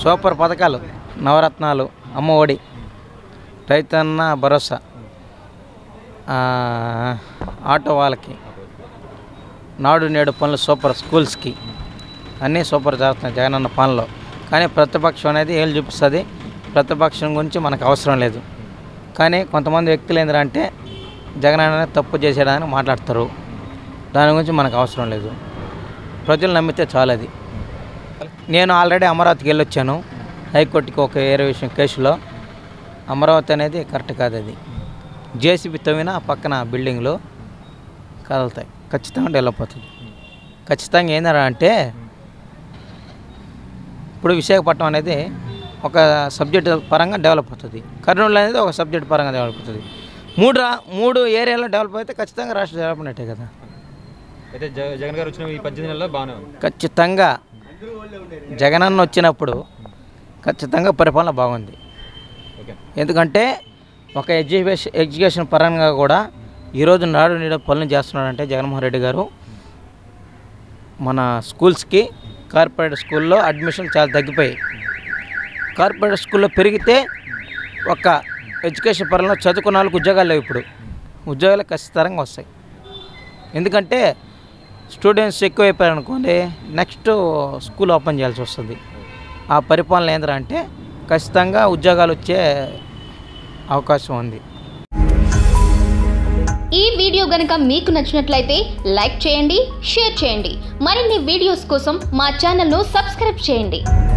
super పథకాలు నవరత్నాలు అమ్మ ఒడి రైతన్న భరోసా ఆ, ఆటో వాళ్ళకి నాడు నేడు పనులు సూపర్ స్కూల్స్కి అన్నీ సూపర్ చేస్తున్నాయి జగనన్న పనులు కానీ ప్రతిపక్షం అనేది ఏళ్ళు చూపిస్తుంది ప్రతిపక్షం గురించి మనకు అవసరం లేదు కానీ కొంతమంది వ్యక్తులు ఏంటంటే జగన్ అనేది తప్పు చేసేయడానికి మాట్లాడతారు దాని గురించి మనకు అవసరం లేదు ప్రజలు నమ్మితే చాలు అది నేను ఆల్రెడీ అమరావతికి వెళ్ళొచ్చాను హైకోర్టుకి ఒక వేరే విషయం కేసులో అమరావతి అనేది కరెక్ట్ కాదు అది జేసీబీ తవ్విన ఆ పక్కన బిల్డింగ్లు కదులుతాయి ఖచ్చితంగా డెవలప్ అవుతుంది ఖచ్చితంగా ఏంటంటే అంటే ఇప్పుడు విశాఖపట్నం అనేది ఒక సబ్జెక్ట్ పరంగా డెవలప్ అవుతుంది కర్నూలు అనేది ఒక సబ్జెక్ట్ పరంగా డెవలప్ అవుతుంది మూడు రా మూడు ఏరియాలో డెవలప్ అయితే ఖచ్చితంగా రాష్ట్ర డెవలప్మెంటే కదా అయితే జగ జగన్ గారు వచ్చిన ఈ పద్దెనిమిది నెలల్లో బాగానే ఉంది ఖచ్చితంగా జగనన్న వచ్చినప్పుడు ఖచ్చితంగా పరిపాలన బాగుంది ఓకే ఎందుకంటే ఒక ఎడ్యుకేషన్ ఎడ్యుకేషన్ పరంగా కూడా ఈరోజు నాడు నేడు పనులు చేస్తున్నాడంటే జగన్మోహన్ రెడ్డి గారు మన స్కూల్స్కి కార్పొరేట్ స్కూల్లో అడ్మిషన్లు చాలా తగ్గిపోయాయి కార్పొరేట్ స్కూల్లో పెరిగితే ఒక ఎడ్యుకేషన్ పరంలో చదువుకున్న వాళ్ళకి ఉద్యోగాలు లేవు ఇప్పుడు ఉద్యోగాలు ఖచ్చితంగా వస్తాయి ఎందుకంటే స్టూడెంట్స్ ఎక్కువైపోయారు అనుకోండి నెక్స్ట్ స్కూల్ ఓపెన్ చేయాల్సి వస్తుంది ఆ పరిపాలన ఏంటంటే ఖచ్చితంగా ఉద్యోగాలు వచ్చే అవకాశం ఉంది ఈ వీడియో గనుక మీకు నచ్చినట్లయితే లైక్ చేయండి షేర్ చేయండి మరిన్ని వీడియోస్ కోసం మా ఛానల్ను సబ్స్క్రైబ్ చేయండి